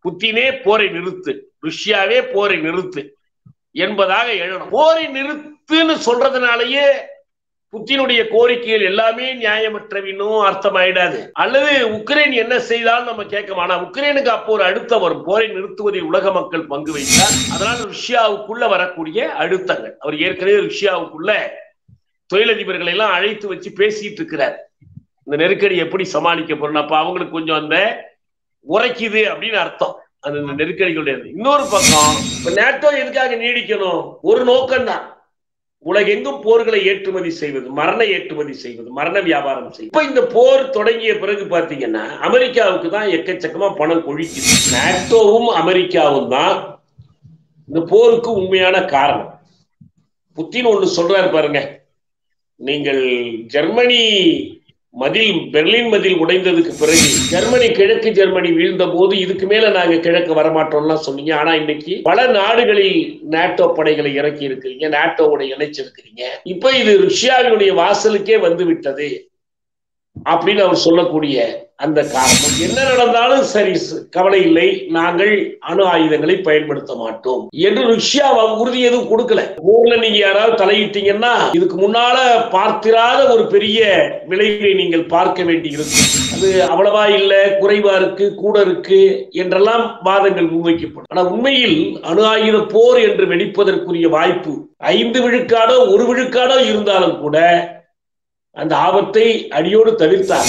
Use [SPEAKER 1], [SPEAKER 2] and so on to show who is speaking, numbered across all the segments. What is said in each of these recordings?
[SPEAKER 1] புத்தினே போரை நிறுத்து ருஷ்யாவே போரை நிறுத்து என்பதாக எழணும் போரை நிறுத்துன்னு சொல்றதுனாலயே புத்தினுடைய கோரிக்கைகள் எல்லாமே நியாயமற்றவினும் அர்த்தம் ஆயிடாது அல்லது உக்ரைன் என்ன செய்தாலும் நம்ம கேட்க ஆனா உக்ரைனுக்கு அப்போ ஒரு அழுத்தம் வரும் போரை நிறுத்துவதில் உலக மக்கள் பங்கு வைத்தார் அதனால ருஷ்யாவுக்குள்ள வரக்கூடிய அழுத்தங்கள் அவர் ஏற்கனவே ருஷ்யாவுக்குள்ள தொழிலதிபர்களை எல்லாம் அழைத்து வச்சு பேசிட்டு இருக்கிறார் இந்த நெருக்கடி எப்படி சமாளிக்க போறோம் அப்ப அவங்களுக்கு கொஞ்சம் அந்த உரைக்குது அப்படின்னு அர்த்தம் அந்த நெருக்கடிகளுடைய இன்னொரு பக்கம் இப்ப நேட்டோ எதுக்காக நீடிக்கணும் ஒரு நோக்கம் தான் உலகெங்கும் போர்களை ஏற்றுமதி செய்வது மரண ஏற்றுமதி செய்வது மரண வியாபாரம் செய்வது இப்ப இந்த போர் தொடங்கிய பிறகு பாத்தீங்கன்னா அமெரிக்காவுக்கு தான் எக்கச்சக்கமா பணம் கொழிக்குது நேட்டோவும் அமெரிக்காவும் தான் இந்த போருக்கு உண்மையான காரணம் புத்தின் ஒண்ணு சொல்றாரு பாருங்க நீங்கள் ஜெர்மனி மதில் பெர்லின் மதில் உடைந்ததுக்கு பிறகு ஜெர்மனி கிழக்கு ஜெர்மனி வீழ்ந்த போது இதுக்கு மேல நாங்க கிழக்கு வரமாட்டோம்லாம் சொன்னீங்க ஆனா இன்னைக்கு பல நாடுகளில் நாட்டோ படைகளை இறக்கி இருக்கிறீங்க நாட்டோவோட இணைச்சிருக்கிறீங்க இப்ப இது ருஷ்யாவினுடைய வாசலுக்கே வந்து விட்டது அப்படின்னு அவர் சொல்லக்கூடிய அந்த காரணம் என்ன நடந்தாலும் சரி கவலை இல்லை நாங்கள் அணு ஆயுதங்களை பயன்படுத்த மாட்டோம் என்று ருஷ்யா உறுதி எதுவும் கொடுக்கல ஊர்ல நீங்க யாராவது தலையிட்டீங்கன்னா இதுக்கு முன்னால பார்த்திராத ஒரு பெரிய விளைவை நீங்கள் பார்க்க வேண்டி இருக்கும் அது அவ்வளவா இல்ல குறைவா இருக்கு கூட இருக்கு என்றெல்லாம் வாதங்கள் முன்வைக்கப்படும் ஆனா உண்மையில் அணு ஆயுத போர் என்று வெடிப்பதற்குரிய வாய்ப்பு ஐந்து விழுக்காடோ ஒரு விழுக்காடோ இருந்தாலும் கூட அந்த ஆபத்தை அடியோடு தவிர்த்தார்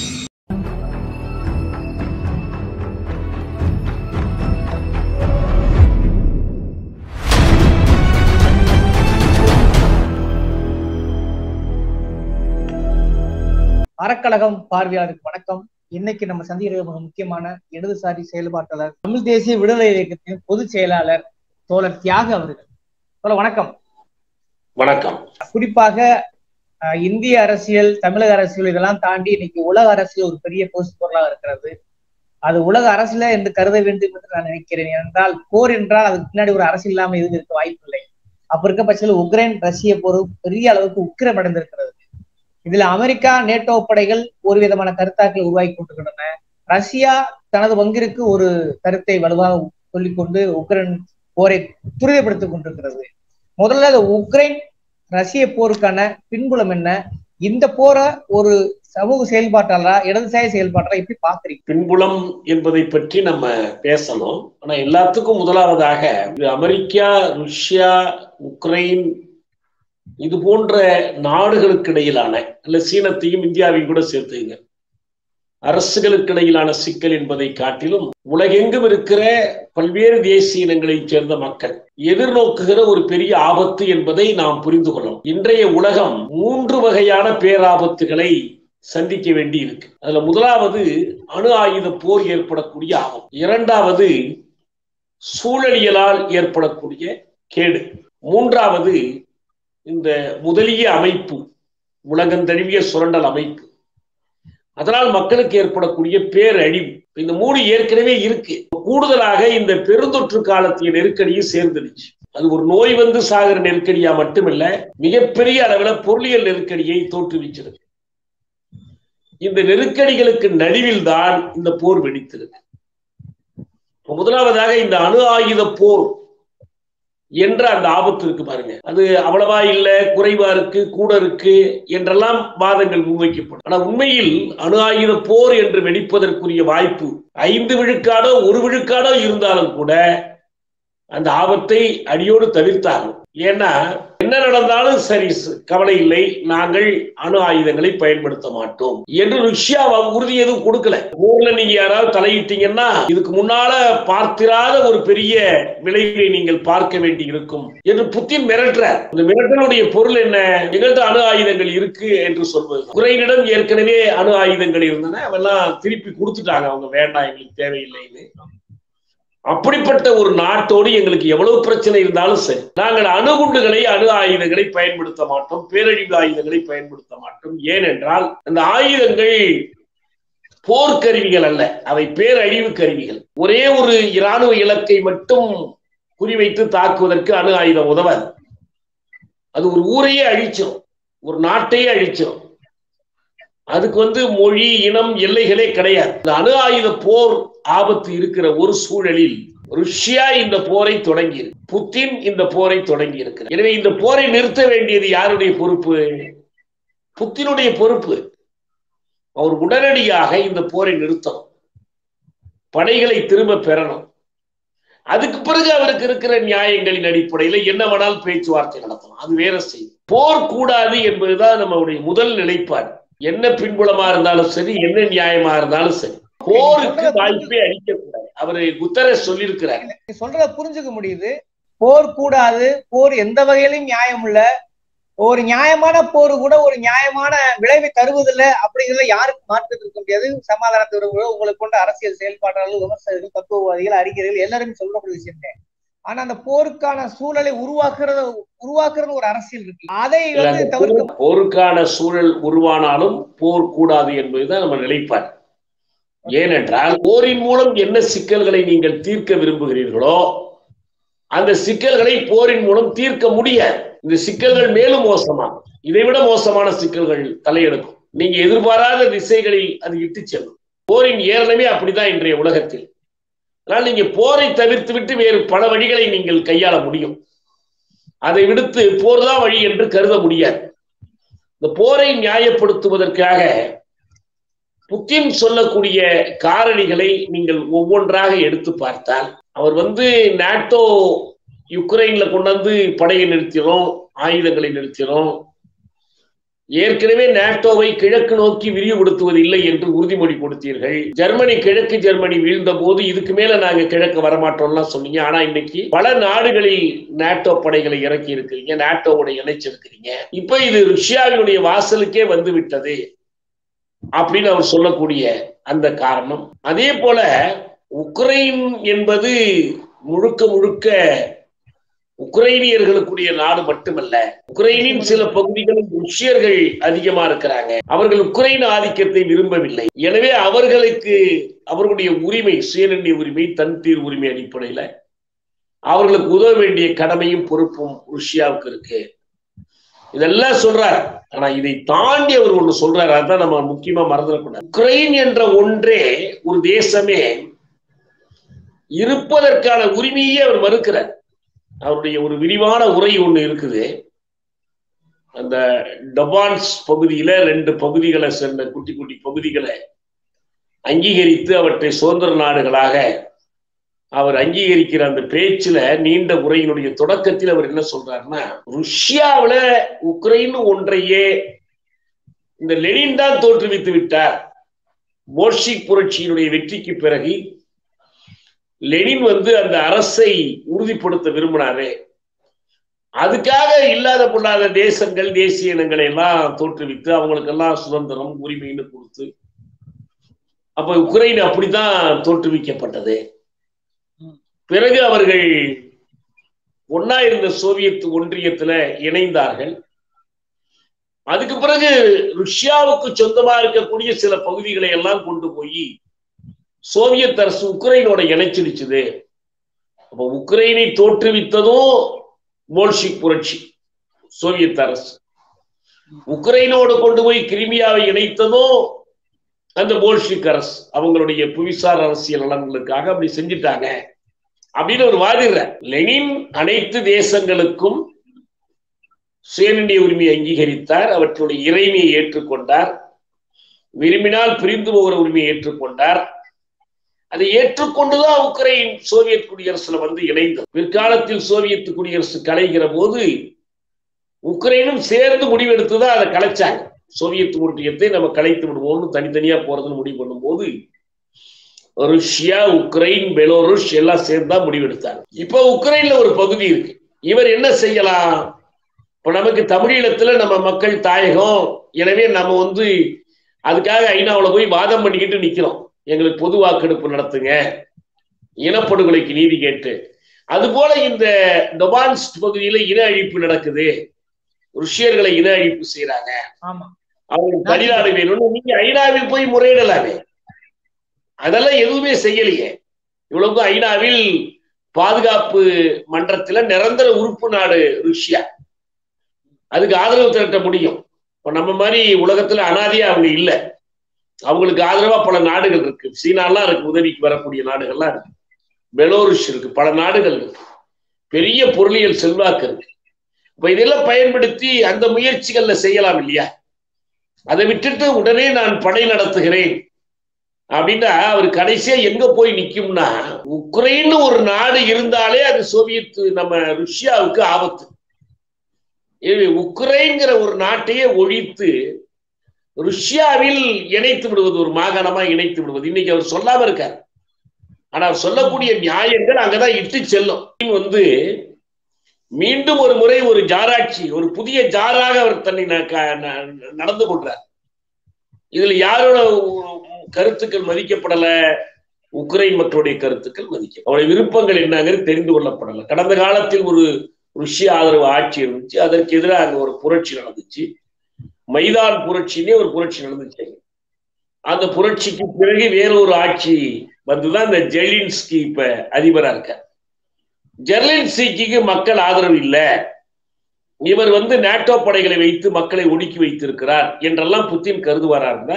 [SPEAKER 2] அறக்கழகம் பார்வையாளருக்கு வணக்கம் இன்னைக்கு நம்ம சந்திக்கிற மிக முக்கியமான இடதுசாரி செயல்பாட்டாளர் தமிழ் தேசிய விடுதலை இயக்கத்தின் பொதுச் செயலாளர் தோழர் தியாக அவர்கள் தோழர் வணக்கம்
[SPEAKER 1] வணக்கம்
[SPEAKER 2] குறிப்பாக இந்திய அரசியல் தமிழக அரசியல் இதெல்லாம் தாண்டி இன்னைக்கு உலக அரசியல் ஒரு பெரிய போஸ்ட் பொருளாக இருக்கிறது அது உலக அரசியல என்று கருத வேண்டும் என்று நான் நினைக்கிறேன் என்றால் போர் என்றால் அதுக்கு பின்னாடி ஒரு அரசியல் இல்லாம எதுவும் இருக்க வாய்ப்பில்லை அப்ப இருக்க பட்சத்தில் உக்ரைன் ரஷ்ய போர் பெரிய அளவுக்கு உக்கிரமடைந்திருக்கிறது இதுல அமெரிக்கா நேட்டோ படைகள் ஒரு விதமான கருத்தாக்களை உருவாக்கி கொண்டிருக்கின்றன ரஷ்யா தனது பங்கிற்கு ஒரு கருத்தை வலுவாக சொல்லிக்கொண்டு உக்ரைன் போரை துரிதப்படுத்திக் கொண்டிருக்கிறது முதல்ல உக்ரைன் ரஷ்ய போருக்கான பின்புலம் என்ன இந்த போரை ஒரு சமூக செயல்பாட்டாளரா இடதுசாரி செயல்பாட்டாளரா எப்படி பாக்குறீங்க
[SPEAKER 1] பின்புலம் என்பதை பற்றி நம்ம பேசணும் ஆனா எல்லாத்துக்கும் முதலாவதாக இது அமெரிக்கா ருஷ்யா உக்ரைன் இது போன்ற நாடுகளுக்கு இடையிலான அல்ல சீனத்தையும் இந்தியாவையும் கூட சேர்த்துங்க அரசுகளுக்கு இடையிலான சிக்கல் என்பதை காட்டிலும் உலகெங்கும் இருக்கிற பல்வேறு தேசிய இனங்களைச் சேர்ந்த மக்கள் எதிர்நோக்குகிற ஒரு பெரிய ஆபத்து என்பதை நாம் புரிந்து கொள்ளணும் இன்றைய உலகம் மூன்று வகையான பேராபத்துகளை சந்திக்க வேண்டி இருக்கு அதுல முதலாவது அணு ஆயுத போர் ஏற்படக்கூடிய ஆபத்து இரண்டாவது சூழலியலால் ஏற்படக்கூடிய கேடு மூன்றாவது இந்த முதலிய அமைப்பு உலகந்தழுவிய சுரண்டல் அமைப்பு அதனால் மக்களுக்கு ஏற்படக்கூடிய பேரழிவு இந்த மூணு ஏற்கனவே இருக்கு கூடுதலாக இந்த பெருந்தொற்று காலத்திய நெருக்கடியும் சேர்ந்துடுச்சு அது ஒரு நோய் வந்து சாகிற நெருக்கடியா மட்டுமில்ல மிகப்பெரிய அளவுல பொருளியல் நெருக்கடியை தோற்றுவிச்சிருக்கு இந்த நெருக்கடிகளுக்கு நடுவில் தான் இந்த போர் வெடித்திருக்கு முதலாவதாக இந்த அணு ஆயுத போர் என்ற அந்த ஆபத்து இருக்கு பாருங்க அது அவ்வளவா இல்ல குறைவா இருக்கு கூட இருக்கு என்றெல்லாம் வாதங்கள் முன்வைக்கப்படும் ஆனா உண்மையில் அணு ஆயுத போர் என்று வெடிப்பதற்குரிய வாய்ப்பு ஐந்து விழுக்காடோ ஒரு விழுக்காடோ இருந்தாலும் கூட அந்த ஆபத்தை அடியோடு தவிர்த்தாகும் ஏன்னா என்ன நடந்தாலும் சரி கவலை இல்லை நாங்கள் அணு ஆயுதங்களை பயன்படுத்த மாட்டோம் என்று ருஷ்யா உறுதி எதுவும் கொடுக்கல ஊர்ல நீங்க யாராவது தலையிட்டீங்கன்னா இதுக்கு முன்னால பார்த்திராத ஒரு பெரிய விளைவை நீங்கள் பார்க்க வேண்டி இருக்கும் என்று புத்தின் மிரட்டுறார் இந்த மிரட்டலுடைய பொருள் என்ன எங்கள்கிட்ட அணு ஆயுதங்கள் இருக்கு என்று சொல்வது குறையிடம் ஏற்கனவே அணு ஆயுதங்கள் இருந்தன அவெல்லாம் திருப்பி கொடுத்துட்டாங்க அவங்க வேண்டாம் எங்களுக்கு தேவையில்லைன்னு அப்படிப்பட்ட ஒரு நாட்டோடு எங்களுக்கு எவ்வளவு பிரச்சனை இருந்தாலும் சரி நாங்கள் அணுகுண்டுகளை அணு ஆயுதங்களை பயன்படுத்த மாட்டோம் பேரழிவு ஆயுதங்களை பயன்படுத்த மாட்டோம் ஏனென்றால் அந்த ஆயுதங்கள் போர்க்கருவிகள் அல்ல அவை பேரழிவு கருவிகள் ஒரே ஒரு இராணுவ இலக்கை மட்டும் குறிவைத்து தாக்குவதற்கு அணு ஆயுதம் உதவாது அது ஒரு ஊரையே அழிச்சிடும் ஒரு நாட்டையே அழிச்சிடும் அதுக்கு வந்து மொழி இனம் எல்லைகளே கிடையாது இந்த அணு ஆயுத போர் ஆபத்து இருக்கிற ஒரு சூழலில் ருஷ்யா இந்த போரை தொடங்கி புத்தின் இந்த போரை தொடங்கி இருக்கிறார் எனவே இந்த போரை நிறுத்த வேண்டியது யாருடைய பொறுப்பு புத்தினுடைய பொறுப்பு அவர் உடனடியாக இந்த போரை நிறுத்தணும் படைகளை திரும்ப பெறணும் அதுக்கு பிறகு அவருக்கு இருக்கிற நியாயங்களின் அடிப்படையில் என்ன வேணாலும் பேச்சுவார்த்தை நடத்தலாம் அது வேற செய்யும் போர் கூடாது என்பதுதான் நம்மளுடைய முதல் நிலைப்பாடு என்ன பின்புலமா இருந்தாலும் சரி என்ன நியாயமா இருந்தாலும் சரி போருக்கு வாய்ப்பே அளிக்கக்கூடாது அவரு குத்தரஸ் சொல்லியிருக்கிறார்
[SPEAKER 2] சொல்றத புரிஞ்சுக்க முடியுது போர் கூடாது போர் எந்த வகையிலும் நியாயம் இல்ல ஒரு நியாயமான போர் கூட ஒரு நியாயமான விளைவை தருவதில்லை அப்படிங்கிறத யாருக்கும் மாற்று இருக்க முடியாது சமாதானத்தை விரும்புகிறோம் உங்களுக்கு கொண்ட அரசியல் செயல்பாட்டாளர்கள் விமர்சகர்கள் தத்துவவாதிகள் அறிஞர்கள் எல்லாருமே சொல்லக்கூடிய விஷயம் ஆனா அந்த போருக்கான சூழலை உருவாக்குறத உருவாக்குறது ஒரு அரசியல் இருக்கு அதை வந்து தவிர்க்க
[SPEAKER 1] போருக்கான சூழல் உருவானாலும் போர் கூடாது என்பதுதான் நம்ம நிலைப்பாடு ஏனென்றால் போரின் மூலம் என்ன சிக்கல்களை நீங்கள் தீர்க்க விரும்புகிறீர்களோ அந்த சிக்கல்களை போரின் மூலம் தீர்க்க முடியாது இந்த சிக்கல்கள் மேலும் மோசமா இதைவிட மோசமான சிக்கல்கள் தலையெடுக்கும் நீங்க எதிர்பாராத திசைகளில் அது இட்டு செல்லும் போரின் ஏறனமே அப்படிதான் இன்றைய உலகத்தில் அதனால் நீங்க போரை தவிர்த்து விட்டு வேறு பல வழிகளை நீங்கள் கையாள முடியும் அதை விடுத்து போர் தான் வழி என்று கருத முடியாது இந்த போரை நியாயப்படுத்துவதற்காக புத்தின் சொல்லக்கூடிய காரணிகளை நீங்கள் ஒவ்வொன்றாக எடுத்து பார்த்தால் அவர் வந்து நாட்டோ யுக்ரைன்ல கொண்டு வந்து படையை நிறுத்தினோம் ஆயுதங்களை நிறுத்தினோம் ஏற்கனவே நாட்டோவை கிழக்கு நோக்கி விரிவுபடுத்துவது இல்லை என்று உறுதிமொழி கொடுத்தீர்கள் ஜெர்மனி கிழக்கு ஜெர்மனி வீழ்ந்த போது இதுக்கு மேல நாங்க கிழக்கு வரமாட்டோம்லாம் சொன்னீங்க ஆனா இன்னைக்கு பல நாடுகளில் நாட்டோ படைகளை இறக்கி இருக்கிறீங்க நாட்டோவோட இணைச்சிருக்கிறீங்க இப்ப இது ருஷ்யாவினுடைய வாசலுக்கே வந்து விட்டது அப்படின்னு அவர் சொல்லக்கூடிய அந்த காரணம் அதே போல உக்ரைன் என்பது முழுக்க முழுக்க உக்ரைனியர்களுக்குரிய நாடு மட்டுமல்ல உக்ரைனின் சில பகுதிகளில் ருஷ்யர்கள் அதிகமா இருக்கிறாங்க அவர்கள் உக்ரைன் ஆதிக்கத்தை விரும்பவில்லை எனவே அவர்களுக்கு அவர்களுடைய உரிமை சுயநிர்ணய உரிமை தன்தீர் உரிமை அடிப்படையில அவர்களுக்கு உதவ வேண்டிய கடமையும் பொறுப்பும் ருஷ்யாவுக்கு இருக்கு இதெல்லாம் சொல்றார் ஆனா இதை தாண்டி அவர் ஒண்ணு சொல்றாரு அதான் நம்ம முக்கியமா மறந்துடக்கூடாது உக்ரைன் என்ற ஒன்றே ஒரு தேசமே இருப்பதற்கான உரிமையே அவர் மறுக்கிறார் அவருடைய ஒரு விரிவான உரை ஒண்ணு இருக்குது அந்த டபான்ஸ் பகுதியில ரெண்டு பகுதிகளை சேர்ந்த குட்டி குட்டி பகுதிகளை அங்கீகரித்து அவற்றை சுதந்திர நாடுகளாக அவர் அங்கீகரிக்கிற அந்த பேச்சுல நீண்ட உரையினுடைய தொடக்கத்தில் அவர் என்ன சொல்றாருன்னா ருஷ்யாவில உக்ரைன் ஒன்றையே இந்த லெனின் தான் தோற்றுவித்து விட்டார் போல்ஷிக் புரட்சியினுடைய வெற்றிக்கு பிறகு லெனின் வந்து அந்த அரசை உறுதிப்படுத்த விரும்பினாரு அதுக்காக இல்லாத பொல்லாத தேசங்கள் தேசிய இனங்களை எல்லாம் தோற்றுவித்து அவங்களுக்கெல்லாம் சுதந்திரம் உரிமைன்னு கொடுத்து அப்ப உக்ரைன் அப்படித்தான் தோற்றுவிக்கப்பட்டது பிறகு அவர்கள் ஒன்னா இருந்த சோவியத் ஒன்றியத்துல இணைந்தார்கள் அதுக்கு பிறகு ருஷ்யாவுக்கு சொந்தமா இருக்கக்கூடிய சில பகுதிகளை எல்லாம் கொண்டு போய் சோவியத் அரசு உக்ரைனோட இணைச்சிடுச்சுது அப்ப உக்ரைனை தோற்றுவித்ததும் போல்ஷிக் புரட்சி சோவியத் அரசு உக்ரைனோடு கொண்டு போய் கிரிமியாவை இணைத்ததும் அந்த போல்ஷிக் அரசு அவங்களுடைய புவிசார் அரசியல் நலன்களுக்காக அப்படி செஞ்சுட்டாங்க அப்படின்னு ஒரு வாதிடுற லெனின் அனைத்து தேசங்களுக்கும் சுயநிர்ணய உரிமையை அங்கீகரித்தார் அவற்றுடைய இறைமையை ஏற்றுக்கொண்டார் விரும்பினால் பிரிந்து போகிற உரிமையை ஏற்றுக்கொண்டார் அதை ஏற்றுக்கொண்டுதான் உக்ரைன் சோவியத் குடியரசுல வந்து இணைந்தது பிற்காலத்தில் சோவியத் குடியரசு கலைகிற போது உக்ரைனும் சேர்ந்து முடிவெடுத்துதான் அதை கலைச்சாங்க சோவியத் ஒன்றியத்தை நம்ம கலைத்து விடுவோம்னு தனித்தனியா போறதுன்னு முடிவு பண்ணும்போது ருஷ்யா உக்ரைன் பெலோருஷ் எல்லாம் சேர்ந்தா முடிவெடுத்தாங்க இப்ப உக்ரைன்ல ஒரு பகுதி இருக்கு இவர் என்ன செய்யலாம் இப்ப நமக்கு தமிழீழத்துல நம்ம மக்கள் தாயகம் எனவே நம்ம வந்து அதுக்காக ஐநாவில் போய் வாதம் பண்ணிக்கிட்டு நிக்கிறோம் எங்களுக்கு பொது வாக்கெடுப்பு நடத்துங்க இனப்படுகொலைக்கு நீதி கேட்டு அதுபோல இந்த டொபான்ஸ் பகுதியில இன அழிப்பு நடக்குது ருஷ்யர்களை இன அழிப்பு செய்யறாங்க
[SPEAKER 2] ஆமா
[SPEAKER 1] அவங்களுக்கு தனிநாடு வேணும்னு நீங்க ஐநாவில் போய் முறையிடலாமே அதெல்லாம் எதுவுமே செய்யலையே இவ்வளவுக்கும் ஐநாவில் பாதுகாப்பு மன்றத்துல நிரந்தர உறுப்பு நாடு ருஷ்யா அதுக்கு ஆதரவு திரட்ட முடியும் இப்போ நம்ம மாதிரி உலகத்துல அனாதியா அவங்க இல்லை அவங்களுக்கு ஆதரவா பல நாடுகள் இருக்கு சீனாலாம் இருக்கு உதவிக்கு வரக்கூடிய நாடுகள்லாம் இருக்கு பெலோருஸ் இருக்கு பல நாடுகள் இருக்கு பெரிய பொருளியல் செல்வாக்கு இருக்கு இப்ப இதெல்லாம் பயன்படுத்தி அந்த முயற்சிகள்ல செய்யலாம் இல்லையா அதை விட்டுட்டு உடனே நான் படை நடத்துகிறேன் அப்படின்னா அவர் கடைசியா எங்க போய் நிக்கும்னா உக்ரைன் ஒரு நாடு இருந்தாலே அது சோவியத் நம்ம ருஷ்யாவுக்கு ஆபத்து உக்ரைன்கிற ஒரு நாட்டையே ஒழித்து ருஷ்யாவில் இணைத்து விடுவது ஒரு மாகாணமா இணைத்து விடுவது இன்னைக்கு அவர் சொல்லாம இருக்கார் ஆனா அவர் சொல்லக்கூடிய நியாயங்கள் அங்கதான் இட்டு செல்லும் வந்து மீண்டும் ஒரு முறை ஒரு ஜாராட்சி ஒரு புதிய ஜாராக அவர் தன்னை நடந்து கொள்றார் இதுல யாரோட கருத்துக்கள் மதிக்கப்படல உக்ரைன் மக்களுடைய கருத்துக்கள் மதிக்க அவருடைய விருப்பங்கள் என்னங்கிறது தெரிந்து கொள்ளப்படல கடந்த காலத்தில் ஒரு ருஷ்ய ஆதரவு ஆட்சி இருந்துச்சு அதற்கு எதிராக அங்க ஒரு புரட்சி நடந்துச்சு மைதான் புரட்சினே ஒரு புரட்சி நடந்துச்சு அந்த புரட்சிக்கு பிறகு வேற ஒரு ஆட்சி வந்துதான் இந்த ஜெலின்ஸ்கி இப்ப அதிபரா இருக்க ஜெர்லின்ஸ்கிக்கு மக்கள் ஆதரவு இல்லை இவர் வந்து நேட்டோ படைகளை வைத்து மக்களை ஒடுக்கி வைத்திருக்கிறார் என்றெல்லாம் புத்தின் கருதுவாரா இருந்த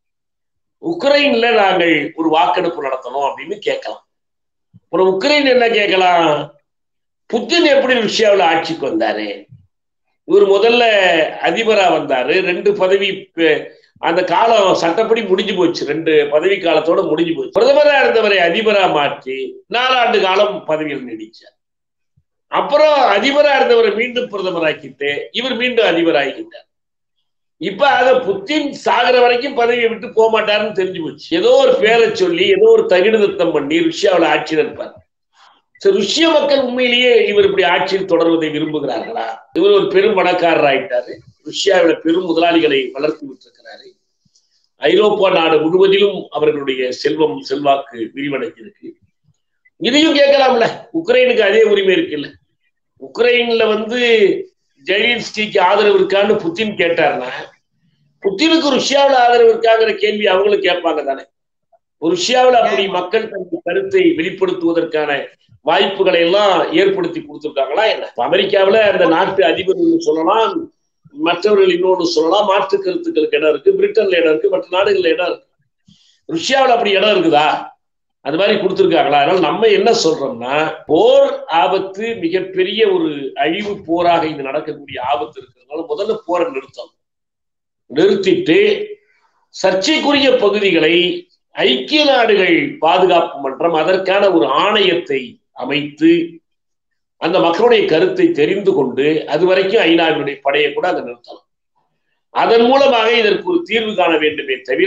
[SPEAKER 1] உக்ரைன்ல நாங்கள் ஒரு வாக்கெடுப்பு நடத்தணும் அப்படின்னு கேட்கலாம் அப்புறம் உக்ரைன் என்ன கேட்கலாம் புத்தின் எப்படி ருஷ்யாவில் ஆட்சிக்கு வந்தாரு இவர் முதல்ல அதிபரா வந்தாரு ரெண்டு பதவி அந்த காலம் சட்டப்படி முடிஞ்சு போச்சு ரெண்டு பதவி காலத்தோட முடிஞ்சு போச்சு பிரதமரா இருந்தவரை அதிபரா மாற்றி நாலாண்டு காலம் பதவியில் நீடிச்சார் அப்புறம் அதிபரா இருந்தவரை மீண்டும் பிரதமராக்கிட்டு இவர் மீண்டும் அதிபராகிட்டார் இப்ப அத புத்தின் சாகிற வரைக்கும் பதவியை விட்டு போக மாட்டாருன்னு தெரிஞ்சு போச்சு ஏதோ ஒரு பேரை சொல்லி ஏதோ ஒரு தகிடுதத்தம் பண்ணி ருஷ்யாவில் ஆட்சியில் இருப்பார் சரி ருஷ்ய மக்கள் உண்மையிலேயே இவர் இப்படி ஆட்சியில் தொடர்வதை விரும்புகிறார்களா இவர் ஒரு பெரும் பணக்காரர் ஆயிட்டாரு ருஷ்யாவில பெரும் முதலாளிகளை வளர்த்து விட்டிருக்கிறாரு ஐரோப்பா நாடு முழுவதிலும் அவர்களுடைய செல்வம் செல்வாக்கு விரிவடைஞ்சிருக்கு இதையும் கேட்கலாம்ல உக்ரைனுக்கு அதே உரிமை இருக்குல்ல உக்ரைன்ல வந்து ஜெலின்ஸ்கிக்கு ஆதரவு இருக்கான்னு புத்தின் கேட்டார்னா புத்தினுக்கு ருஷ்யாவில் ஆதரவு இருக்காங்கிற கேள்வி அவங்களும் கேட்பாங்க தானே ருஷ்யாவில் அப்படி மக்கள் தங்கள் கருத்தை வெளிப்படுத்துவதற்கான வாய்ப்புகளை எல்லாம் ஏற்படுத்தி கொடுத்துருக்காங்களா என்ன அமெரிக்காவில் அந்த நாட்டு அதிபர் சொல்லலாம் மற்றவர்கள் இன்னொன்று சொல்லலாம் மாற்று கருத்துக்களுக்கு இடம் இருக்கு பிரிட்டன்ல இடம் இருக்கு மற்ற நாடுகள்ல இடம் இருக்கு ருஷ்யாவில் அப்படி இடம் இருக்குதா அது மாதிரி கொடுத்துருக்காங்களா அதனால நம்ம என்ன சொல்றோம்னா போர் ஆபத்து மிகப்பெரிய ஒரு அழிவு போராக இது நடக்கக்கூடிய ஆபத்து இருக்கிறதுனால முதல்ல போரை நிறுத்தம் நிறுத்திட்டு சர்ச்சைக்குரிய பகுதிகளை ஐக்கிய நாடுகள் பாதுகாப்பு மன்றம் அதற்கான ஒரு ஆணையத்தை அமைத்து அந்த மக்களுடைய கருத்தை தெரிந்து கொண்டு அது வரைக்கும் ஐநாவினுடைய படையை கூட அதை நிறுத்தலாம் அதன் மூலமாக இதற்கு ஒரு தீர்வு காண வேண்டுமே தவிர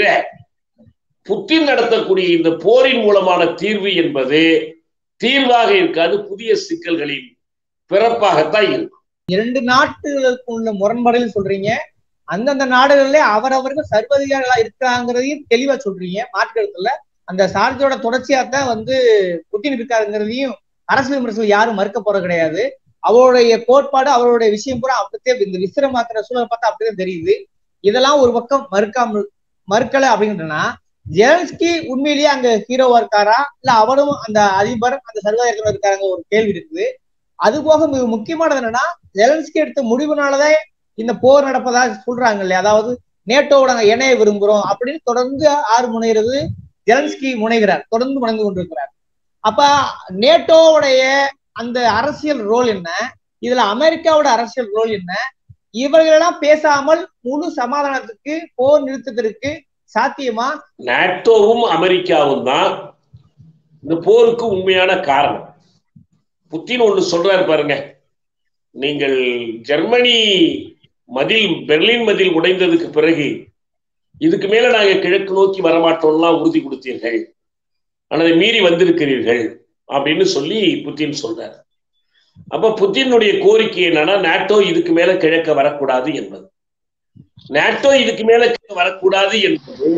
[SPEAKER 1] புத்தின் நடத்தக்கூடிய இந்த போரின் மூலமான தீர்வு என்பது தீர்வாக இருக்காது புதிய சிக்கல்களின் பிறப்பாகத்தான் இருக்கும்
[SPEAKER 2] இரண்டு நாட்டுகளுக்கு உள்ள முரண்பாடுகள் சொல்றீங்க அந்தந்த நாடுகள்ல அவரவர்கள் சர்வதிகாரிகளா இருக்காங்கிறதையும் தெளிவா சொல்றீங்க மாற்றுக்கருத்துல அந்த சார்ஜோட தொடர்ச்சியாத்தான் வந்து புத்தின் இருக்காருங்கிறதையும் அரசியல் விமர்சனம் யாரும் மறுக்க போறது கிடையாது அவருடைய கோட்பாடு அவருடைய விஷயம் கூட அப்படித்தான் இந்த விசிரமாக்குற சூழலை பார்த்தா அப்படிதான் தெரியுது இதெல்லாம் ஒரு பக்கம் மறுக்காமல் மறுக்கல அப்படின்றனா ஜெலன்ஸ்கி உண்மையிலேயே அங்க ஹீரோவா இருக்காரா இல்ல அவரும் அந்த அதிபர் அந்த சர்வாதிகாரம் இருக்காங்க ஒரு கேள்வி இருக்குது அது போக மிக முக்கியமானது என்னன்னா ஜெலன்ஸ்கி எடுத்த முடிவுனாலதான் இந்த போர் நடப்பதா சொல்றாங்க இல்லையா அதாவது நேட்டோவோட நாங்க இணைய விரும்புறோம் அப்படின்னு தொடர்ந்து ஆறு முனைகிறது ஜெலன்ஸ்கி முனைகிறார் தொடர்ந்து முனைந்து கொண்டிருக்கிறார் அப்ப நேட்டோவுடைய அந்த அரசியல் ரோல் என்ன இதுல அமெரிக்காவோட அரசியல் ரோல் என்ன இவர்களெல்லாம் பேசாமல் முழு சமாதானத்துக்கு போர் நிறுத்தத்திற்கு சாத்தியமா
[SPEAKER 1] நாட்டோவும் அமெரிக்காவும் தான் இந்த போருக்கு உண்மையான காரணம் புத்தின் ஒண்ணு சொல்றாரு பாருங்க நீங்கள் ஜெர்மனி மதில் பெர்லின் மதில் உடைந்ததுக்கு பிறகு இதுக்கு மேல நாங்க கிழக்கு நோக்கி வரமாட்டோம்லாம் உறுதி கொடுத்தீர்கள் ஆனால் மீறி வந்திருக்கிறீர்கள் அப்படின்னு சொல்லி புத்தின் சொல்றாரு அப்ப புத்தினுடைய கோரிக்கை என்னன்னா நாட்டோ இதுக்கு மேல கிழக்க வரக்கூடாது என்பது நாட்டோ இதுக்கு மேல வரக்கூடாது என்பது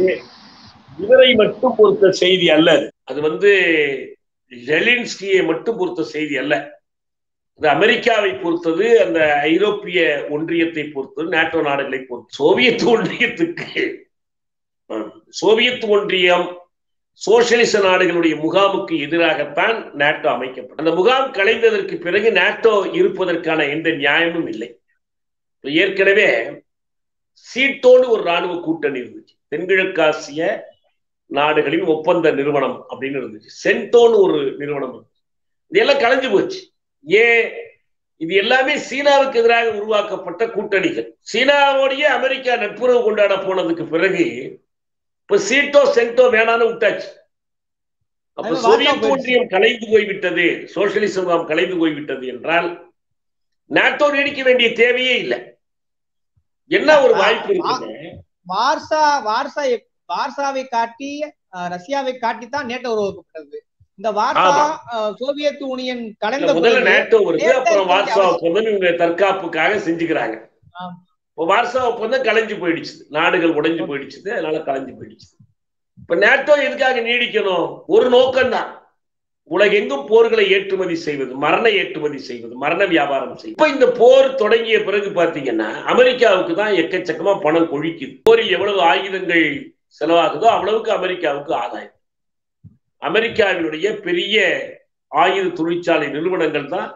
[SPEAKER 1] இவரை மட்டும் பொறுத்த செய்தி அல்ல அது வந்து ஜெலின்ஸ்கியை மட்டும் பொறுத்த செய்தி அல்ல அது அமெரிக்காவை பொறுத்தது அந்த ஐரோப்பிய ஒன்றியத்தை பொறுத்தது நாட்டோ நாடுகளை பொறுத்து சோவியத் ஒன்றியத்துக்கு சோவியத் ஒன்றியம் சோசியலிச நாடுகளுடைய முகாமுக்கு எதிராகத்தான் நாட்டோ அமைக்கப்பட்டது அந்த முகாம் கலைந்ததற்கு பிறகு நாட்டோ இருப்பதற்கான எந்த நியாயமும் இல்லை ஏற்கனவே சீட்டோடு ஒரு ராணுவ கூட்டணி இருந்துச்சு தென்கிழக்காசிய நாடுகளின் ஒப்பந்த நிறுவனம் அப்படின்னு இருந்துச்சு சென்டோன்னு ஒரு நிறுவனம் இருந்துச்சு இதெல்லாம் கலைஞ்சு போச்சு ஏன் இது எல்லாமே சீனாவுக்கு எதிராக உருவாக்கப்பட்ட கூட்டணிகள் சீனாவோடைய அமெரிக்கா நட்புறவு கொண்டாட போனதுக்கு பிறகு இப்ப சீட்டோ சென்டோ வேணான்னு விட்டாச்சு அப்ப
[SPEAKER 2] அது
[SPEAKER 1] சோவியத்
[SPEAKER 2] வாக்கா
[SPEAKER 1] ஒன்றியம் கலைந்து போய்விட்டது சோசியலிசம் கலைந்து போய்விட்டது என்றால் நாட்டோ நீடிக்க வேண்டிய தேவையே இல்லை என்ன ஒரு வாய்ப்பு இருக்குது
[SPEAKER 2] வார்சா வார்சா எப்- வார்சாவை காட்டி அஹ், ரஷ்யாவை காட்டித்தான் நேட்டோ உருவாக்கப்பட்டது இந்த வார்சா
[SPEAKER 1] ஆமா.
[SPEAKER 2] அஹ், சோவியத் யூனியன்
[SPEAKER 1] இல்ல,
[SPEAKER 2] கலைந்த
[SPEAKER 1] முதல்ல
[SPEAKER 2] பொழுது
[SPEAKER 1] நேட்டோ வருது
[SPEAKER 2] நேட்டோ
[SPEAKER 1] அப்புறம்
[SPEAKER 2] இருக்க
[SPEAKER 1] வார்சா
[SPEAKER 2] அவசியம்
[SPEAKER 1] ஒப்பந்தம் இவங்க தற்காப்புக்காக செஞ்சுக்கிறாங்க
[SPEAKER 2] ஆமா.
[SPEAKER 1] இப்போ வார்சா ஒப்பந்தம் கலைஞ்சு போயிடுச்சு நாடுகள் உடைஞ்சு போயிடுச்சு அதனால கலைஞ்சு போயிடுச்சு இப்ப நேட்டோ எதுக்காக நீடிக்கணும் ஒரு நோக்கம்தான் உலகெங்கும் போர்களை ஏற்றுமதி செய்வது மரண ஏற்றுமதி செய்வது மரண வியாபாரம் செய்வது இப்ப இந்த போர் தொடங்கிய பிறகு பாத்தீங்கன்னா அமெரிக்காவுக்கு தான் எக்கச்சக்கமா பணம் கொழிக்குது போரில் எவ்வளவு ஆயுதங்கள் செலவாகுதோ அவ்வளவுக்கு அமெரிக்காவுக்கு ஆதாயம் அமெரிக்காவினுடைய பெரிய ஆயுத தொழிற்சாலை நிறுவனங்கள் தான்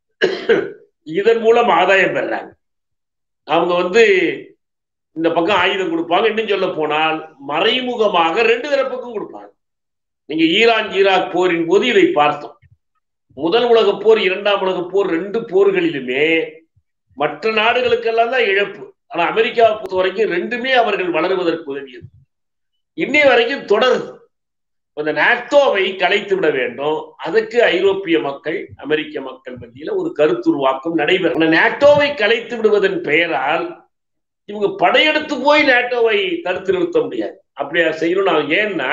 [SPEAKER 1] இதன் மூலம் ஆதாயம் பெறாங்க அவங்க வந்து இந்த பக்கம் ஆயுதம் கொடுப்பாங்க இன்னும் சொல்ல போனால் மறைமுகமாக ரெண்டு தரப்புக்கும் கொடுப்பாங்க நீங்க ஈரான் ஈராக் போரின் போது இதை பார்த்தோம் முதல் உலக போர் இரண்டாம் உலக போர் ரெண்டு போர்களிலுமே மற்ற நாடுகளுக்கெல்லாம் தான் இழப்பு ஆனா அமெரிக்காவை பொறுத்த வரைக்கும் ரெண்டுமே அவர்கள் வளருவதற்கு உதவியது இன்னை வரைக்கும் தொடருது இந்த நாட்டோவை கலைத்து விட வேண்டும் அதுக்கு ஐரோப்பிய மக்கள் அமெரிக்க மக்கள் மத்தியில ஒரு கருத்துருவாக்கம் நடைபெறும் அந்த நாட்டோவை கலைத்து விடுவதன் பெயரால் இவங்க படையெடுத்து போய் நாட்டோவை தடுத்து நிறுத்த முடியாது அப்படியா செய்யணும் நான் ஏன்னா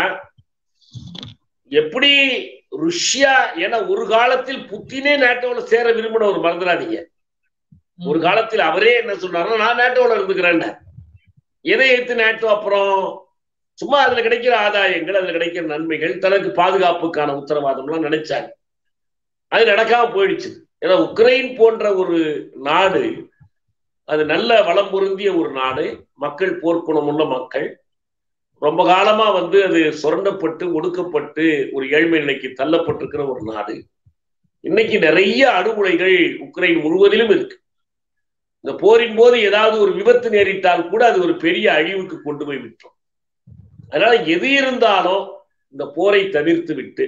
[SPEAKER 1] எப்படி ருஷ்யா ஏன்னா ஒரு காலத்தில் புத்தினே நாட்டோல சேர விரும்பினவர் மறந்துடாதீங்க ஒரு காலத்தில் அவரே என்ன சொன்னாருன்னா நான் நாட்டோல இருந்துக்கிறேன் எதை எடுத்து நாட்டோ அப்புறம் சும்மா அதுல கிடைக்கிற ஆதாயங்கள் அதுல கிடைக்கிற நன்மைகள் தனக்கு பாதுகாப்புக்கான உத்தரவாதம்லாம் நினைச்சாங்க அது நடக்காம போயிடுச்சு ஏன்னா உக்ரைன் போன்ற ஒரு நாடு அது நல்ல வளம் பொருந்திய ஒரு நாடு மக்கள் போர்க்குணமுள்ள மக்கள் ரொம்ப காலமா வந்து அது சுரண்டப்பட்டு ஒடுக்கப்பட்டு ஒரு ஏழ்மை நிலைக்கு தள்ளப்பட்டிருக்கிற ஒரு நாடு இன்னைக்கு நிறைய அணுகுலைகள் உக்ரைன் முழுவதிலும் இருக்கு இந்த போரின் போது ஏதாவது ஒரு விபத்து நேரிட்டால் கூட அது ஒரு பெரிய அழிவுக்கு கொண்டு போய் விட்டோம் அதனால எது இருந்தாலும் இந்த போரை தவிர்த்து விட்டு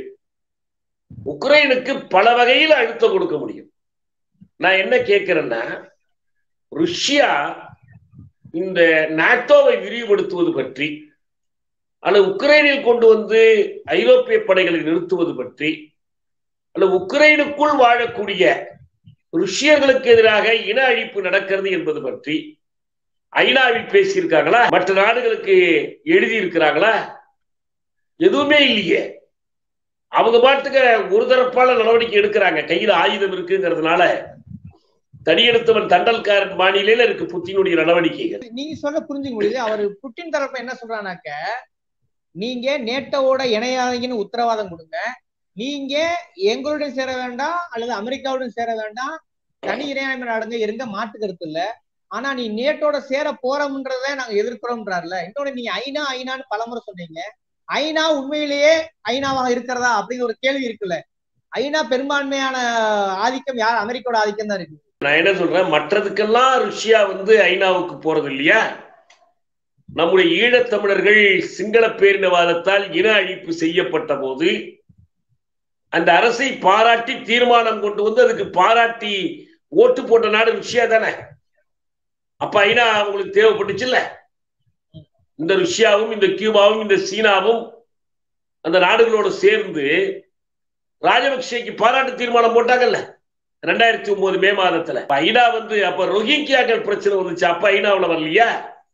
[SPEAKER 1] உக்ரைனுக்கு பல வகையில் அழுத்தம் கொடுக்க முடியும் நான் என்ன கேட்கிறேன்னா ருஷ்யா இந்த நாட்டோவை விரிவுபடுத்துவது பற்றி அல்லது உக்ரைனில் கொண்டு வந்து ஐரோப்பிய படைகளை நிறுத்துவது பற்றி அல்லது உக்ரைனுக்குள் வாழக்கூடிய ருஷ்யர்களுக்கு எதிராக இன அழிப்பு நடக்கிறது என்பது பற்றி ஐநாவில் பேசியிருக்காங்களா மற்ற நாடுகளுக்கு எழுதி இருக்கிறாங்களா எதுவுமே இல்லையே அவங்க பாட்டுக்கு ஒரு தரப்பால நடவடிக்கை எடுக்கிறாங்க கையில் ஆயுதம் இருக்குங்கிறதுனால தடியெடுத்தவன் தண்டல்காரன் மாநிலையில இருக்கு புத்தினுடைய நடவடிக்கைகள்
[SPEAKER 2] நீங்க சொல்ல புரிஞ்சுக்க முடியுது அவர் புட்டின் தரப்பு என்ன சொல்றானாக்க நீங்க நேட்டோவோட இணையாதீங்கன்னு உத்தரவாதம் கொடுங்க நீங்க எங்களுடன் சேர வேண்டாம் அல்லது அமெரிக்காவுடன் சேர வேண்டாம் தனி இறையாண்மை நாடுங்க இருங்க மாட்டு கருத்து இல்ல ஆனா நீ நேட்டோட சேர போறோம்ன்றத நாங்க எதிர்க்கிறோம்ன்றாருல இன்னொன்னு நீங்க ஐநா ஐநான்னு பலமுறை சொன்னீங்க ஐநா உண்மையிலேயே ஐநாவாக இருக்கிறதா அப்படிங்கிற ஒரு கேள்வி இருக்குல்ல ஐநா பெரும்பான்மையான ஆதிக்கம் யார் அமெரிக்காவோட ஆதிக்கம் தான் இருக்கு
[SPEAKER 1] நான் என்ன சொல்றேன் மற்றதுக்கெல்லாம் ருஷ்யா வந்து ஐநாவுக்கு போறது இல்லையா நம்முடைய ஈழத்தமிழர்கள் சிங்கள பேரினவாதத்தால் இன அழிப்பு செய்யப்பட்ட போது அந்த அரசை பாராட்டி தீர்மானம் கொண்டு வந்து அதுக்கு பாராட்டி ஓட்டு போட்ட நாடு ருஷ்யா தானே அப்ப ஐநா அவங்களுக்கு தேவைப்பட்டுச்சுல்ல இந்த ருஷ்யாவும் இந்த கியூபாவும் இந்த சீனாவும் அந்த நாடுகளோடு சேர்ந்து ராஜபக்சேக்கு பாராட்டு தீர்மானம் போட்டாங்கல்ல ரெண்டாயிரத்தி ஒன்பது மே மாதத்துல ஐநா வந்து அப்ப ரோஹிங்கியாக்கள் பிரச்சனை வந்துச்சு அப்ப ஐநாவுல வரலையா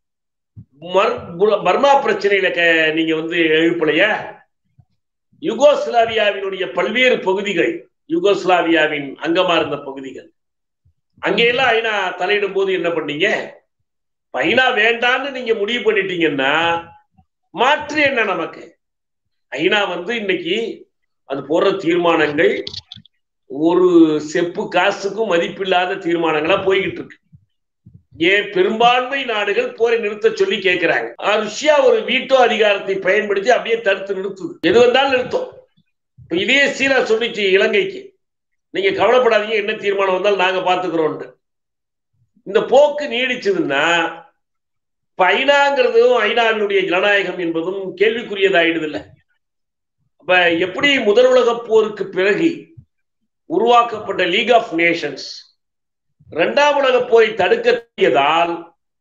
[SPEAKER 1] பர்மா பிரச்சனையில நீங்க வந்து எழுப்பலையா யுகோஸ்லாவியாவினுடைய பல்வேறு பகுதிகள் யுகோஸ்லாவியாவின் அங்கமா இருந்த பகுதிகள் அங்கெல்லாம் ஐநா தலையிடும் போது என்ன பண்ணீங்க ஐநா வேண்டான்னு நீங்க முடிவு பண்ணிட்டீங்கன்னா மாற்று என்ன நமக்கு ஐநா வந்து இன்னைக்கு அது போடுற தீர்மானங்கள் ஒரு செப்பு காசுக்கும் மதிப்பில்லாத தீர்மானங்களா போய்கிட்டு இருக்கு ஏன் பெரும்பான்மை நாடுகள் போரை நிறுத்த சொல்லி கேட்கிறாங்க ருஷ்யா ஒரு வீட்டோ அதிகாரத்தை பயன்படுத்தி அப்படியே தடுத்து நிறுத்துது எது வந்தாலும் நிறுத்தும் இப்ப இதே சீனா சொல்லிச்சு இலங்கைக்கு நீங்க கவலைப்படாதீங்க என்ன தீர்மானம் வந்தாலும் நாங்க பாத்துக்கிறோம் இந்த போக்கு நீடிச்சதுன்னா இப்ப ஐநாங்கிறதும் ஐநாவினுடைய ஜனநாயகம் என்பதும் கேள்விக்குரியதாயிடுது இல்ல அப்ப எப்படி முதல் உலகப் போருக்கு பிறகு உருவாக்கப்பட்ட லீக் ஆஃப் நேஷன்ஸ் இரண்டாம் உலகப் போரை தடுக்கக்கூடியதால்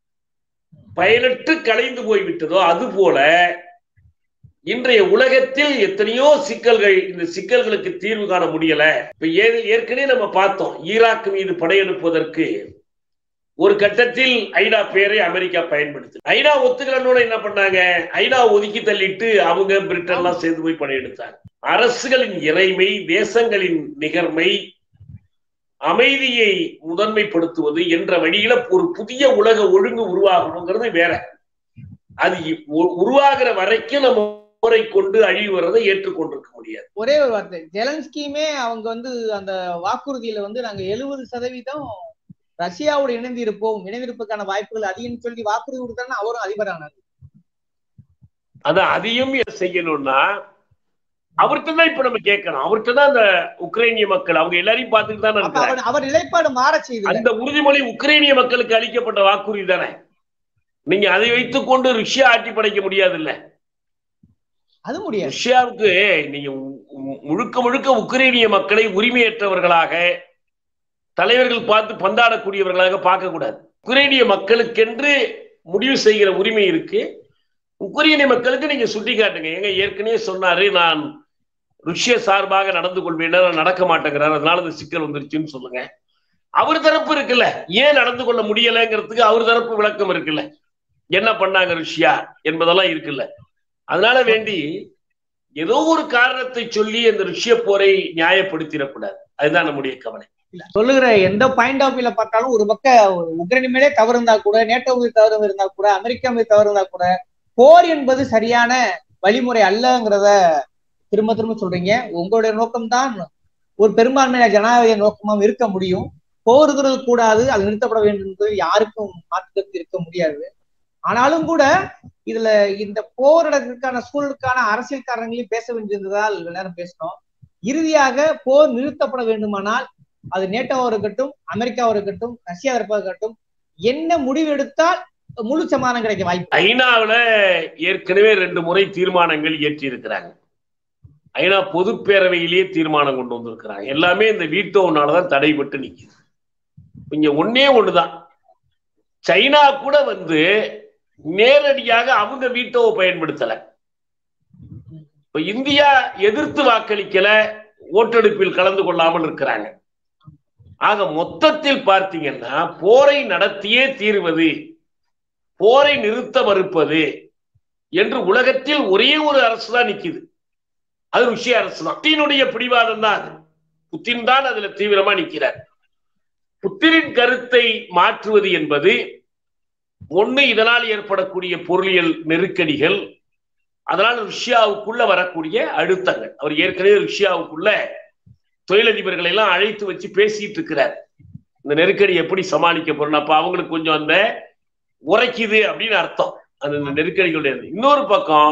[SPEAKER 1] பயனற்று கலைந்து போய்விட்டதோ அதுபோல இன்றைய உலகத்தில் எத்தனையோ சிக்கல்கள் இந்த சிக்கல்களுக்கு தீர்வு காண முடியல இப்ப ஏ- ஏற்கனவே நம்ம பார்த்தோம் ஈராக் மீது படையெடுப்பதற்கு ஒரு கட்டத்தில் ஐநா பேரை அமெரிக்கா பயன்படுத்து ஐநா ஒத்துக்கலன்னு என்ன பண்ணாங்க ஐநா ஒதுக்கி தள்ளிட்டு அவங்க பிரிட்டன்லாம் சேர்ந்து போய் படையெடுத்தாங்க அரசுகளின் இறைமை தேசங்களின் நிகர்மை அமைதியை முதன்மைப்படுத்துவது என்ற வழியில ஒரு புதிய உலக ஒழுங்கு உருவாகணுங்கிறது வேற அது இ- உ- உருவாகிற வரைக்கும் நம்ம போரை கொண்டு அழிவு வர்றதை ஏற்றுக்கொண்டிருக்க முடியாது
[SPEAKER 2] ஒரே ஒரு வார்த்தை ஜெலன்ஸ்கியுமே அவங்க வந்து அந்த வாக்குறுதியில வந்து நாங்க எழுபது சதவீதம் ரஷ்யாவோடு இணைந்து இருப்போம் இணைந்திருப்பதற்கான வாய்ப்புகள் அதிகம்னு சொல்லி வாக்குறுதி கொடுத்தாருன்னா அவரும் அதிபரானார்
[SPEAKER 1] அதான் அதையும் செய்யணும்னா அவர்கிட்ட தான் இப்ப நம்ம கேட்கணும் அவர்கிட்ட தான் அந்த உக்ரைனிய மக்கள் அவங்க எல்லாரையும் பார்த்துட்டு தானே
[SPEAKER 2] அப்ப
[SPEAKER 1] இருக்கிறாங்க
[SPEAKER 2] அவர் அவர் நிலைப்பாடு மாறச் செய்து
[SPEAKER 1] அந்த உறுதிமொழி உக்ரைனிய மக்களுக்கு அளிக்கப்பட்ட வாக்குறுதி தானே நீங்க அதை வைத்துக் கொண்டு ருஷ்யா ஆட்சி படைக்க முடியாது இல்ல
[SPEAKER 2] அது முடியாது
[SPEAKER 1] ரஷ்யாவுக்கு நீங்க மு- முழுக்க முழுக்க உக்ரைனிய மக்களை உரிமையற்றவர்களாக தலைவர்கள் பார்த்து பந்தாடக்கூடியவர்களாக பார்க்க கூடாது உக்ரைனிய மக்களுக்கென்று முடிவு செய்கிற உரிமை இருக்கு உக்ரைனிய மக்களுக்கு நீங்க சுட்டி காட்டுங்க எங்க ஏற்கனவே சொன்னாரு நான் ருஷ்ய சார்பாக நடந்து கொள்வேன் நான் நடக்க மாட்டேங்கிறார் அதனால இந்த சிக்கல் வந்துருச்சுன்னு சொல்லுங்க அவர் தரப்பு இருக்குல்ல ஏன் நடந்து கொள்ள முடியலைங்கிறதுக்கு அவர் தரப்பு விளக்கம் இருக்குல்ல என்ன பண்ணாங்க ருஷ்யா என்பதெல்லாம் இருக்குல்ல அதனால வேண்டி ஏதோ ஒரு காரணத்தை சொல்லி அந்த ருஷ்ய போரை நியாயப்படுத்திடக்கூடாது அதுதான் நம்முடைய கவலை
[SPEAKER 2] சொல்லுகிற எந்த பாயிண்ட் ஆஃப் வியூல பார்த்தாலும் ஒரு பக்க உக்ரைன் மேலே தவறு இருந்தா கூட நேட்டோ மீது தவறு இருந்தா கூட அமெரிக்கா மீது தவறு இருந்தா கூட போர் என்பது சரியான வழிமுறை அல்லங்கிறத திரும்ப திரும்ப சொல்றீங்க உங்களுடைய நோக்கம்தான் ஒரு பெரும்பான்மையான ஜனாதிபதி நோக்கமாகவும் இருக்க முடியும் போருகிறது கூடாது அது நிறுத்தப்பட வேண்டும் என்பது யாருக்கும் மாற்றுக்கருத்து இருக்க முடியாது ஆனாலும் கூட இதுல இந்த போரிடத்திற்கான சூழலுக்கான அரசியல் காரணங்களையும் பேச வேண்டியிருந்ததால் இவ்வளவு நேரம் பேசணும் இறுதியாக போர் நிறுத்தப்பட வேண்டுமானால் அது நேட்டோவா இருக்கட்டும் அமெரிக்காவா இருக்கட்டும் ரஷ்யா இருக்கட்டும் என்ன முடிவு எடுத்தால் முழு சமாதானம் கிடைக்க வாய்ப்பு
[SPEAKER 1] ஐநாவுல ஏற்கனவே ரெண்டு முறை தீர்மானங்கள் இயற்றி இருக்கிறாங்க ஐநா பொதுப்பேரவையிலேயே தீர்மானம் கொண்டு வந்திருக்கிறாங்க எல்லாமே இந்த வீட்டோனாலதான் தடைபட்டு நிக்குது இங்க ஒன்னே ஒண்ணுதான் சைனா கூட வந்து நேரடியாக அவங்க வீட்டோவை பயன்படுத்தல இப்ப இந்தியா எதிர்த்து வாக்களிக்கல ஓட்டெடுப்பில் கலந்து கொள்ளாமல் இருக்கிறாங்க ஆக மொத்தத்தில் பார்த்தீங்கன்னா போரை நடத்தியே தீர்வது போரை நிறுத்த மறுப்பது என்று உலகத்தில் ஒரே ஒரு அரசு தான் நிக்குது அது ருஷ்ய அரசு தான் புத்தினுடைய பிடிவாதம் தான் அது புத்தின் தான் அதுல தீவிரமா நிக்கிறார் புத்திரின் கருத்தை மாற்றுவது என்பது ஒண்ணு இதனால் ஏற்படக்கூடிய பொருளியல் நெருக்கடிகள் அதனால் ருஷ்யாவுக்குள்ள வரக்கூடிய அழுத்தங்கள் அவர் ஏற்கனவே ருஷ்யாவுக்குள்ள தொழிலதிபர்களை எல்லாம் அழைத்து வச்சு பேசிட்டு இருக்கிறார் இந்த நெருக்கடி எப்படி சமாளிக்க போறோம் அப்ப அவங்களுக்கு கொஞ்சம் அந்த உரைக்குது அப்படின்னு அர்த்தம் அந்த நெருக்கடிகளுடைய இன்னொரு பக்கம்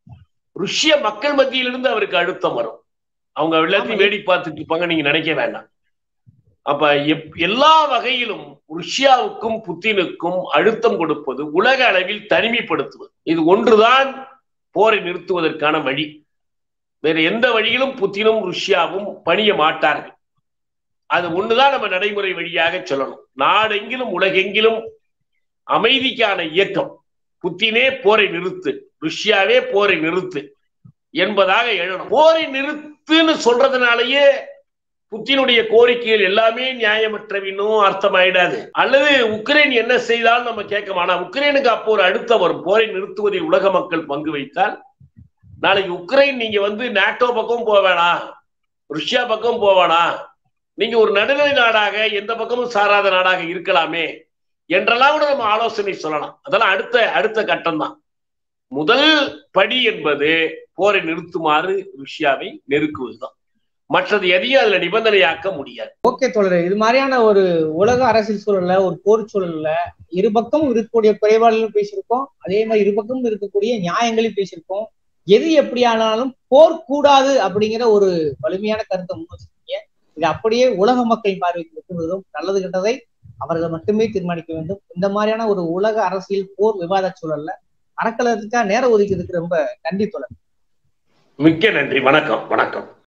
[SPEAKER 1] ருஷ்ய மக்கள் மத்தியிலிருந்து அவருக்கு அழுத்தம் வரும் அவங்க எல்லாத்தையும் வேடி பார்த்துட்டு இருப்பாங்க நீங்க நினைக்க வேண்டாம் அப்ப எப்- எல்லா வகையிலும் ருஷ்யாவுக்கும் புத்தினுக்கும் அழுத்தம் கொடுப்பது உலக அளவில் தனிமைப்படுத்துவது இது ஒன்றுதான் போரை நிறுத்துவதற்கான வழி வேற எந்த வழியிலும் புத்தினும் ருஷ்யாவும் பணிய மாட்டார்கள் அது ஒண்ணுதான் நம்ம நடைமுறை வழியாக சொல்லணும் நாடெங்கிலும் உலகெங்கிலும் அமைதிக்கான இயக்கம் புத்தினே போரை நிறுத்து ருஷ்யாவே போரை நிறுத்து என்பதாக எழணும் போரை நிறுத்துன்னு சொல்றதுனாலயே புத்தினுடைய கோரிக்கைகள் எல்லாமே நியாயமற்றவினும் அர்த்தமாயிடாது அல்லது உக்ரைன் என்ன செய்தாலும் நம்ம கேட்க ஆனா உக்ரைனுக்கு அப்போ ஒரு அழுத்தம் வரும் போரை நிறுத்துவதில் உலக மக்கள் பங்கு வைத்தால் நாளைக்கு உக்ரைன் நீங்க வந்து நாட்டோ பக்கம் போக வேணாம் ருஷ்யா பக்கம் போக வேணாம் நீங்க ஒரு நடுநிலை நாடாக எந்த பக்கமும் சாராத நாடாக இருக்கலாமே என்றெல்லாம் கூட நம்ம ஆலோசனை சொல்லலாம் அதெல்லாம் அடுத்த அடுத்த கட்டம் தான் முதல் படி என்பது போரை நிறுத்துமாறு ருஷ்யாவை நெருக்குவதுதான் மற்றது எதையும் அதுல நிபந்தனையாக்க முடியாது
[SPEAKER 2] ஓகே தோழரே இது மாதிரியான ஒரு உலக அரசியல் சூழல்ல ஒரு போர் சூழல்ல இரு பக்கமும் இருக்கக்கூடிய குறைபாடுகளும் பேசியிருக்கோம் அதே மாதிரி இரு பக்கமும் இருக்கக்கூடிய நியாயங்களையும் பேசியிருக்கோம் எது எப்படியானாலும் போர் கூடாது அப்படிங்கிற ஒரு வலிமையான கருத்தை முன் வச்சிருக்கீங்க இது அப்படியே உலக மக்கள் பார்வைக்கு வைக்கும் நல்லது கெட்டதை அவர்கள் மட்டுமே தீர்மானிக்க வேண்டும் இந்த மாதிரியான ஒரு உலக அரசியல் போர் விவாத சூழல்ல அறக்கலத்துக்காக நேரம் ஒதுக்கியதுக்கு ரொம்ப நன்றி தொடர்
[SPEAKER 1] மிக்க நன்றி வணக்கம் வணக்கம்